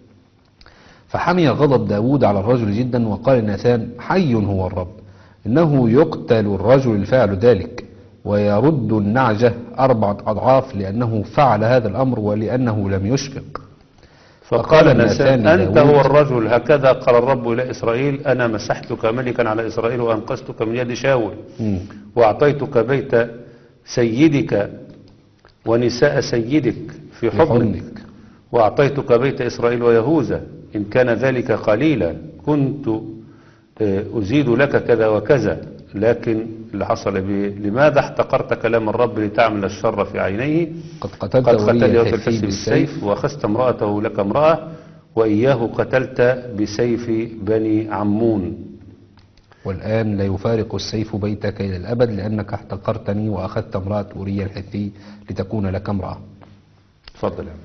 فحمي غضب داود على الرجل جدا وقال ناثان حي هو الرب إنه يقتل الرجل الفاعل ذلك ويرد النعجة أربعة أضعاف لأنه فعل هذا الأمر ولأنه لم يشفق فقال ناسان ناسان أنت لداود هو الرجل هكذا قال الرب إلى إسرائيل أنا مسحتك ملكا على إسرائيل وأنقذتك من يد شاول مم. وأعطيتك بيت سيدك ونساء سيدك في في حضنك حضنك. وأعطيتك بيت إسرائيل ويهوذا إن كان ذلك قليلا كنت آه، أزيد لك كذا وكذا لكن اللي حصل به لماذا احتقرت كلام الرب لتعمل الشر في عينيه قد قتلت قد قتل أوريا يوسف الحثي الحس بالسيف بالسيف وأخذت امرأته لك امرأة وإياه قتلت بسيف بني عمون والآن لا يفارق السيف بيتك إلى الأبد لأنك احتقرتني وأخذت امرأة أوريا الحثي لتكون لك امرأة تفضل يا عم.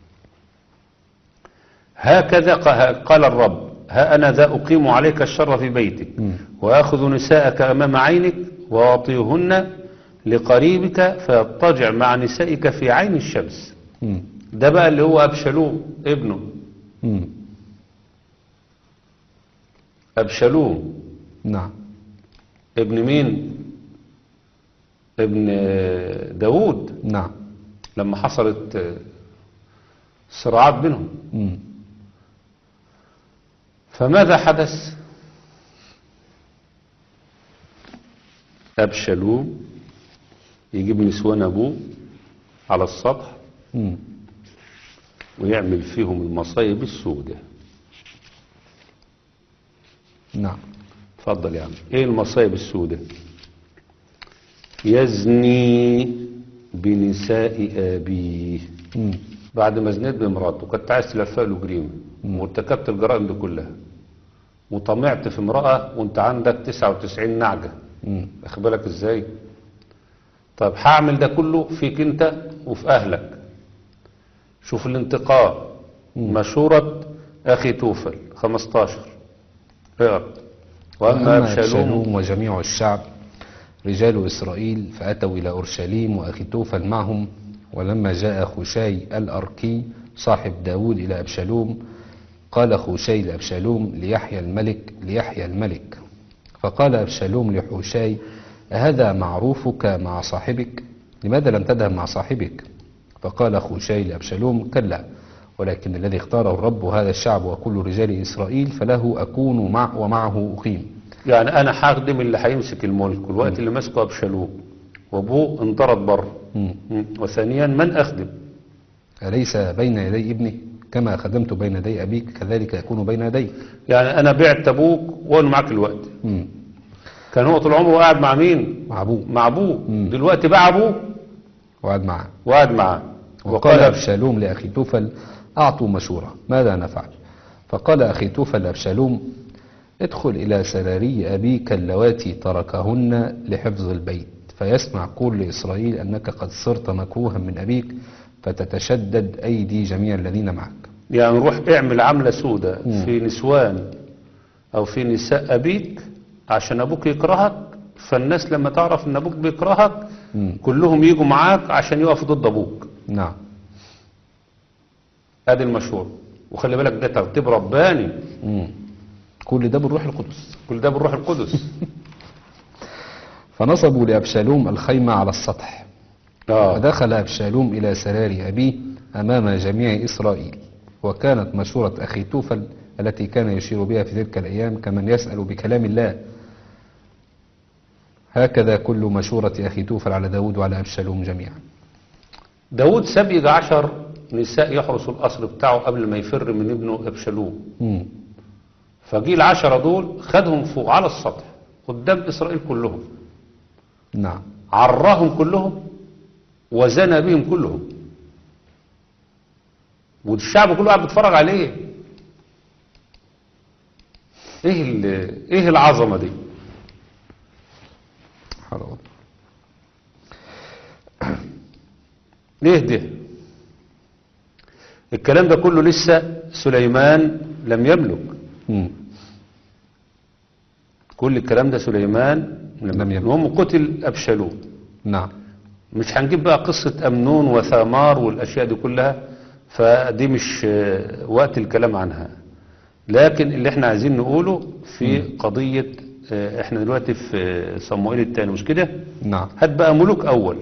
هكذا ق- قال الرب ها أنا ذا أقيم عليك الشر في بيتك وآخذ نساءك أمام عينك وأعطيهن لقريبك فيضطجع مع نسائك في عين الشمس مم. ده بقى اللي هو أبشلوم ابنه مم. أبشلوم نعم ابن مين ابن داود نعم لما حصلت صراعات بينهم مم. فماذا حدث أبشلوم يجيب نسوان أبوه على السطح مم. ويعمل فيهم المصايب السوداء نعم اتفضل يا عم ايه المصايب السوداء يزني بنساء أبيه مم. بعد ما زنيت بمراته كنت عايز تلفق له جريمة وارتكبت الجرائم دي كلها وطمعت في امرأة وانت عندك 99 نعجة مم. واخد بالك ازاي طب هعمل ده كله فيك انت وفي اهلك شوف الانتقام مشورة اخي توفل 15 اقرا واما وأما ابشالوم أبشالوم وجميع الشعب رجال إسرائيل فأتوا إلى أورشليم وأخيتوفل معهم ولما جاء خوشاي الأركي صاحب داود إلى أبشالوم قال خوشاي لأبشالوم ليحيى الملك ليحيى الملك فقال أبشالوم لحوشاي أهذا معروفك مع صاحبك لماذا لم تذهب مع صاحبك فقال خوشاي لأبشالوم كلا ولكن الذي اختاره الرب هذا الشعب وكل رجال إسرائيل فله أكون مع ومعه أقيم يعني انا هخدم اللي هيمسك الملك والوقت اللي ماسكه ابشالوم وابوه انطرد بره مم. مم. وثانيا من اخدم أليس بين يدي ابنه كما خدمت بين يدي أبيك كذلك يكون بين يديك يعني انا بعت ابوك وانا معاك الوقت مم. كان هو طول عمره قاعد مع مين مع أبوه مع ابوه مم. دلوقتي باع ابوه وقعد معه وقعد معاه وقال أبشالوم لأخي توفل أعطوا مشورة ماذا نفعل فقال أخي توفل لأبشالوم ادخل إلى سراري أبيك اللواتي تركهن لحفظ البيت فيسمع كل إسرائيل أنك قد صرت مكروها من أبيك فتتشدد أيدي جميع الذين معك يعني روح اعمل عملة سودة في نسوان او في نساء ابيك عشان ابوك يكرهك فالناس لما تعرف ان ابوك بيكرهك مم. كلهم يجوا معاك عشان يقفوا ضد ابوك نعم ادي المشهور وخلي بالك ده ترتيب رباني مم. كل ده بالروح القدس كل ده بالروح القدس فنصبوا لأبشالوم الخيمة على السطح اه فدخل أبشالوم إلى سرار أبيه أمام جميع إسرائيل وكانت مشورة أخي توفل التي كان يشير بها في تلك الأيام كمن يسأل بكلام الله هكذا كل مشورة أخي توفل على داود وعلى أبشالوم جميعا داود ساب يجي عشر نساء يحرسوا القصر بتاعه قبل ما يفر من ابنه ابشالوم مم. فجي العشرة دول خدهم فوق على السطح قدام اسرائيل كلهم نعم عراهم كلهم وزنى بهم كلهم والشعب كله قاعد بيتفرج عليه ايه ال- ايه العظمه دي حرام ليه ده الكلام ده كله لسه سليمان لم يملك مم. كل الكلام ده سليمان لم لم يملك يملك. المهم قتل ابشالوم نعم مش هنجيب بقى قصة أمنون وثامار والأشياء دي كلها فدي مش آه، وقت الكلام عنها لكن اللي احنا عايزين نقوله في قضية آه، احنا دلوقتي في آه، صموئيل الثاني مش كده نعم هات بقى ملوك أول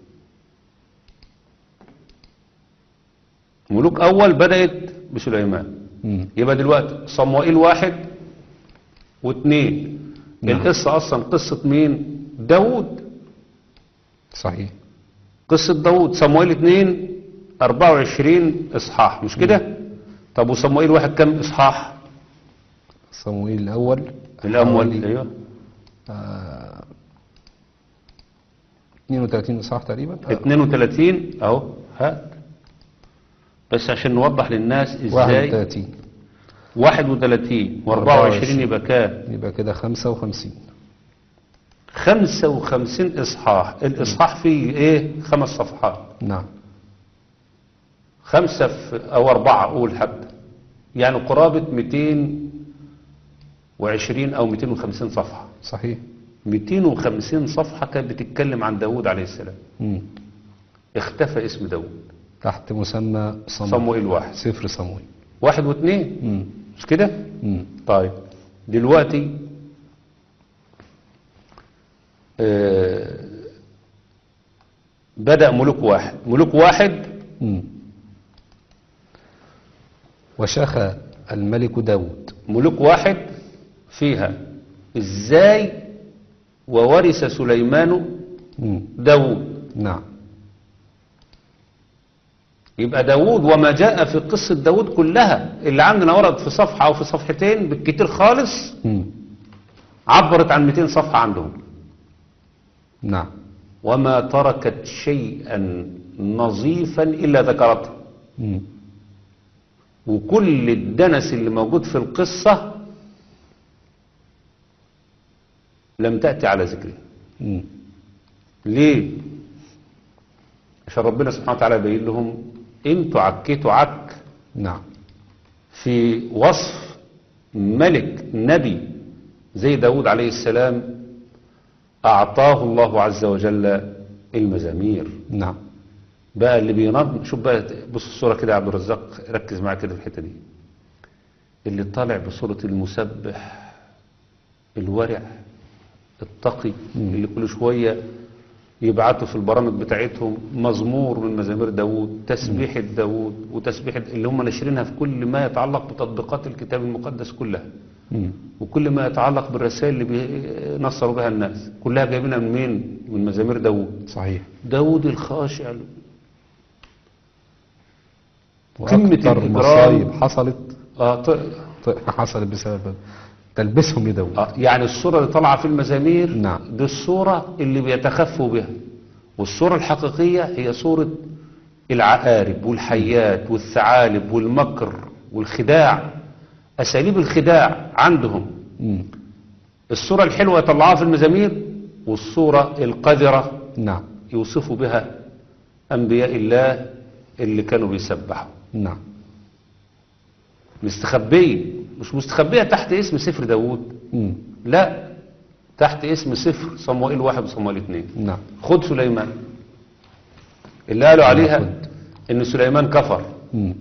ملوك أول بدأت بسليمان مم. يبقى دلوقتي صموئيل واحد واثنين نعم. القصة أصلا قصة مين داود صحيح قصة داود صموئيل 2 24 إصحاح مش كده طب وصموئيل واحد كم إصحاح صموئيل الأول الأول حوالي، أيوه آه 32 إصحاح تقريبا آه، 32 أهو هات بس عشان نوضح للناس إزاي 31 31 و24 يبقى كام يبقى كده 55 55 إصحاح الإصحاح فيه إيه خمس صفحات نعم خمسة في أو أربعة أقول حتى يعني قرابة 220 أو 250 صفحة صحيح 250 صفحة كانت بتتكلم عن داود عليه السلام مم. اختفى اسم داود تحت مسمى صموئيل صموئيل واحد سفر صموئيل واحد واثنين مم. مش كده مم. طيب دلوقتي آه بدأ ملوك واحد ملوك واحد مم. وشخى الملك داود ملوك واحد فيها ازاي وورث سليمان مم. داود نعم يبقى داود وما جاء في قصة داود كلها اللي عندنا ورد في صفحة أو في صفحتين بالكتير خالص مم. عبرت عن 200 صفحة عندهم نعم وما تركت شيئا نظيفا إلا ذكرته مم. وكل الدنس اللي موجود في القصة لم تأتي على ذكره مم. ليه عشان ربنا سبحانه وتعالى يبين لهم انتوا عكيتوا عك نعم في وصف ملك نبي زي داود عليه السلام أعطاه الله عز وجل المزامير نعم بقى اللي بينظم شوف بقى بص الصورة كده يا عبد الرزاق ركز معايا كده في الحتة دي اللي طالع بصورة المسبح الورع التقي اللي كل شوية يبعتوا في البرامج بتاعتهم مزمور من مزامير داود تسبيحة داود وتسبيحة اللي هم ناشرينها في كل ما يتعلق بتطبيقات الكتاب المقدس كلها مم. وكل ما يتعلق بالرسائل اللي بينصروا بها الناس كلها جايبينها منين من مزامير داود صحيح داود الخاشع قمة وأكثر الإجرام. مصايب حصلت آه ط- ط- حصلت بسبب تلبسهم لداود آه يعني الصورة اللي طالعة في المزامير نعم. دي الصورة اللي بيتخفوا بها والصورة الحقيقية هي صورة العقارب والحيات والثعالب والمكر والخداع أساليب الخداع عندهم مم. الصورة الحلوة يطلعوها في المزامير والصورة القذرة نعم يوصفوا بها أنبياء الله اللي كانوا بيسبحوا نعم مستخبية مش مستخبية تحت اسم سفر داوود مم. لا تحت اسم سفر صموئيل واحد وصموئيل اثنين نعم خد سليمان اللي قالوا عليها خد. ان سليمان كفر مم.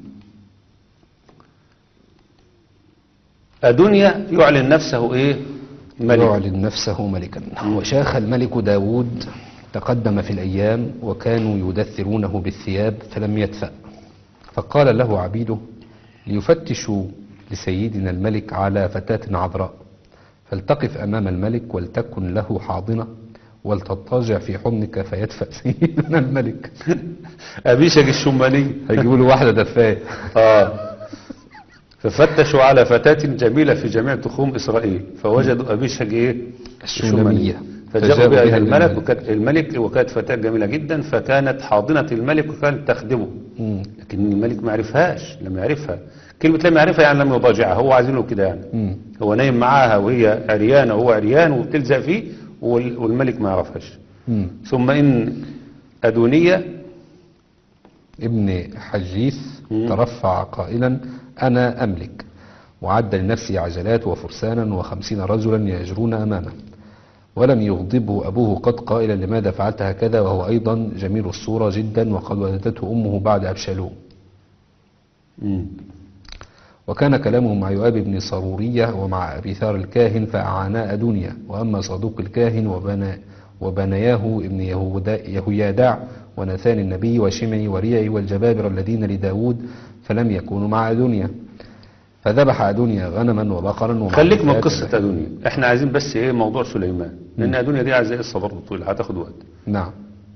أدنيا يعلن نفسه ايه ملك يعلن نفسه ملكا وشاخ الملك داود تقدم في الأيام وكانوا يدثرونه بالثياب فلم يدفأ فقال له عبيده ليفتشوا لسيدنا الملك على فتاة عذراء فلتقف أمام الملك ولتكن له حاضنة ولتضطجع في حضنك فيدفأ سيدنا الملك أبيشج الشماني هيجيبوا له واحدة دفاية آه ففتشوا على فتاة جميلة في جميع تخوم إسرائيل فوجدوا أبيشج إيه الشونامية. فجاءوا فجاءوا بها بها إلى الملك للملك. وكانت الملك وكانت فتاة جميلة جدا فكانت حاضنة الملك وكانت تخدمه مم. لكن الملك ما عرفهاش لم يعرفها كلمة لم يعرفها يعني لم يضاجعها هو عايزينه كده يعني مم. هو نايم معاها وهي عريانة وهو عريان وبتلزق فيه وال- والملك ما يعرفهاش مم. ثم إن أدونية ابن حجيث مم. ترفع قائلا أنا أملك وعد لنفسه عجلات وفرسانا وخمسين رجلا يجرون أمامه ولم يغضبه أبوه قد قائلا لماذا فعلت هكذا وهو أيضا جميل الصورة جدا وقد ولدته أمه بعد أبشالوم مم. وكان كلامه مع يؤاب بن صرورية ومع أبي ثار الكاهن فأعانا أدونيا وأما صدوق الكاهن وبنا وبنياه ابن يهودا يهويادع وناثان النبي وشمعي وريعي والجبابرة الذين لداود فلم يكونوا مع أدونيا فذبح أدونيا غنما وبقرا ومع خليك من الفات قصة ذبح- أدونيا احنا عايزين بس ايه موضوع سليمان لأن أدونيا دي عايزة قصة برضه طويلة هتاخد وقت نعم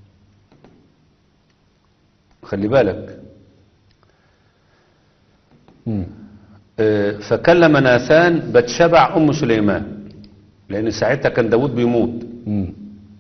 خلي بالك مم. آه، فكلم ناثان بتشبع أم سليمان لأن ساعتها كان داود بيموت مم.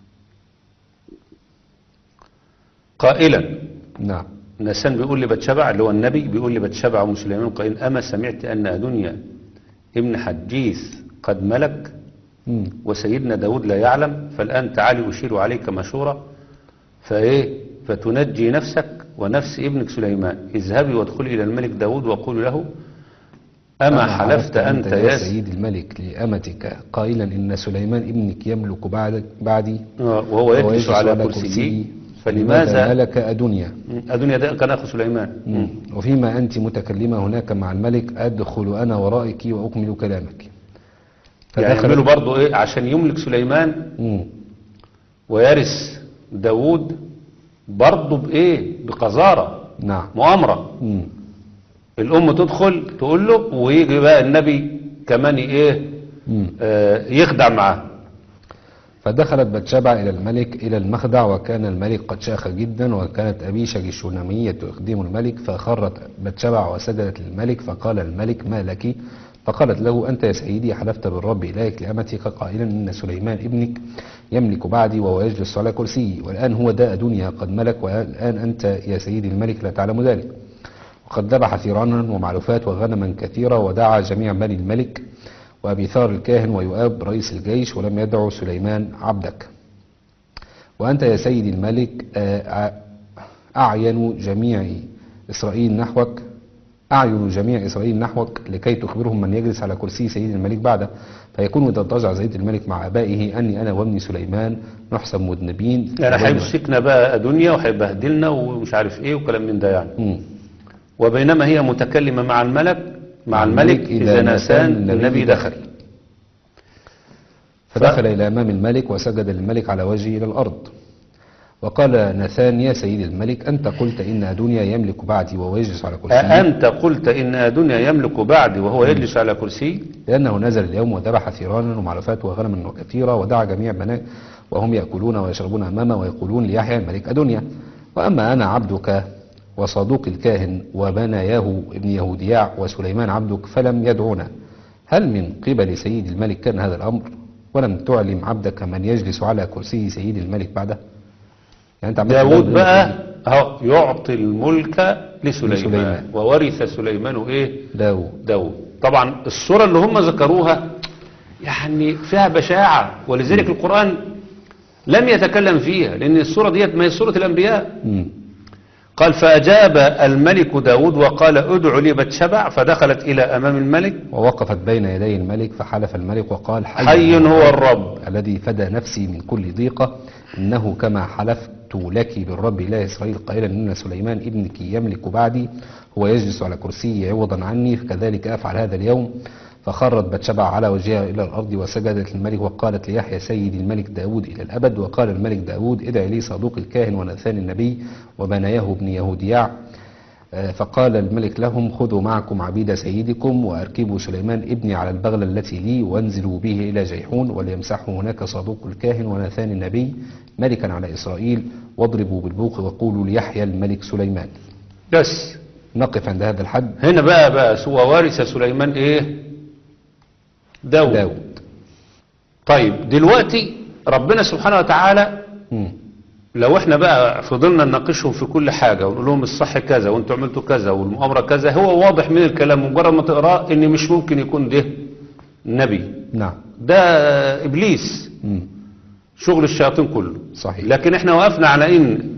قائلا نعم ناثان بيقول لي بتشبع اللي هو النبي بيقول لي بتشبع أم سليمان قائلا أما سمعت أن أدونيا ابن حجيث قد ملك مم. وسيدنا داود لا يعلم فالآن تعالي أشير عليك مشورة فإيه فتنجي نفسك ونفس ابنك سليمان اذهبي وادخلي إلى الملك داود وقولي له أما حلفت أنت يا سيدي سيد الملك لأمتك قائلا إن سليمان ابنك يملك بعد بعدي وهو يجلس على كرسيه فلماذا ملك أدنيا أدنيا ده كان أخو سليمان مم. وفيما أنت متكلمة هناك مع الملك أدخل أنا ورائك وأكمل كلامك يعني فدخل يعملوا برضه إيه عشان يملك سليمان مم. ويرث داود برضه بإيه بقذارة نعم مؤامرة مم. الأم تدخل تقول له ويجي بقى النبي كمان إيه مم. آه يخدع معاه فدخلت بتشبع إلى الملك إلى المخدع وكان الملك قد شاخ جدا وكانت أبيشج الشونامية تخدم الملك فخرت بتشبع وسجدت للملك فقال الملك ما لك فقالت له أنت يا سيدي حلفت بالرب إليك لأمتك قائلا إن سليمان ابنك يملك بعدي وهو يجلس على كرسيه والآن هو داء دنيا قد ملك والآن أنت يا سيدي الملك لا تعلم ذلك وقد ذبح ثيرانا ومعلوفات وغنما كثيرة ودعا جميع بني الملك وأبي ثار الكاهن ويؤاب رئيس الجيش ولم يدعو سليمان عبدك وأنت يا سيدي الملك آه، أعين جميع إسرائيل نحوك أعين جميع إسرائيل نحوك لكي تخبرهم من يجلس على كرسي سيد الملك بعده فيكون إذا اضطجع سيد الملك مع آبائه أني أنا وابني سليمان نحسب مذنبين يعني هيمسكنا بقى دنيا وهيبهدلنا ومش عارف ايه وكلام من ده يعني مم. وبينما هي متكلمة مع الملك مع الملك إذا ناسان النبي دخل فدخل إلى أمام الملك وسجد للملك على وجهه إلى الأرض وقال ناثان يا سيد الملك أنت قلت إن أدونيا يملك بعدي وهو يجلس على كرسيه أأنت قلت إن دنيا يملك بعدي وهو يجلس على كرسي لأنه نزل اليوم وذبح ثيرانا ومعلوفات وغنما وكثيرة ودعا جميع بنات وهم يأكلون ويشربون أمامه ويقولون ليحيى الملك أدونيا وأما أنا عبدك وصادوق الكاهن وبناياه ابن يهودياع وسليمان عبدك فلم يدعونا هل من قبل سيد الملك كان هذا الأمر ولم تعلم عبدك من يجلس على كرسي سيد الملك بعده يعني انت عمال داود تقول بقى أهو يعطي الملك لسليمان لسليمان. وورث سليمان ايه داود داود طبعا الصورة اللي هم ذكروها يعني فيها بشاعة ولذلك القرآن لم يتكلم فيها لأن الصورة ديت ما هي صورة الأنبياء مم. قال فأجاب الملك داود وقال ادع لي بتشبع فدخلت إلى أمام الملك ووقفت بين يدي الملك فحلف الملك وقال حي هو الرب الذي فدى نفسي من كل ضيقة إنه كما حلفت لك بالرب إله إسرائيل قائلا إن سليمان ابنك يملك بعدي هو يجلس على كرسي عوضا عني فكذلك أفعل هذا اليوم فخرت بتشبع على وجهها إلى الأرض وسجدت للملك وقالت ليحيى سيدي الملك داود إلى الأبد وقال الملك داود ادع لي صدوق الكاهن وناثان النبي وبناياه ابن يهودياع آه، فقال الملك لهم خذوا معكم عبيد سيدكم وأركبوا سليمان ابني على البغلة التي لي وانزلوا به إلى جيحون وليمسحوا هناك صادوق الكاهن وناثان النبي ملكا على إسرائيل واضربوا بالبوق وقولوا ليحيى الملك سليمان بس نقف عند هذا الحد هنا بقى بقى سوى وارث سليمان ايه داود, داود طيب دلوقتي ربنا سبحانه وتعالى مم. لو احنا بقى فضلنا نناقشهم في كل حاجة ونقول لهم الصح كذا وانتوا عملتوا كذا والمؤامرة كذا هو واضح من الكلام مجرد ما تقراه ان مش ممكن يكون ده نبي نعم ده ابليس مم. شغل الشياطين كله صحيح لكن احنا وقفنا على ان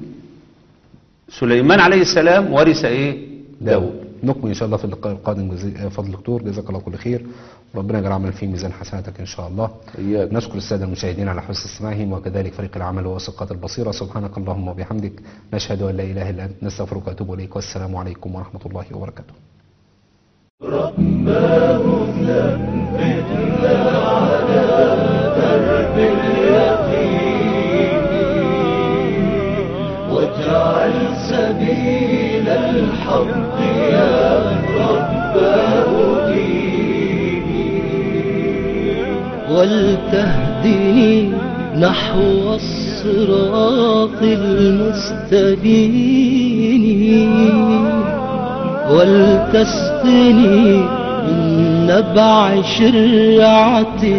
سليمان عليه السلام ورث ايه داود نكمل إن شاء الله في اللقاء القادم جزي... فضل الدكتور جزاك الله كل خير وربنا يجعل عمل في ميزان حسناتك إن شاء الله إياك. نشكر السادة المشاهدين على حسن استماعهم وكذلك فريق العمل ووثقات البصيرة سبحانك اللهم وبحمدك نشهد أن لا إله إلا أنت نستغفرك ونتوب إليك والسلام عليكم ورحمة الله وبركاته واجعل سبيل الحق يا رب هديني ولتهدني نحو الصراط المستبين ولتسقني من نبع شرعة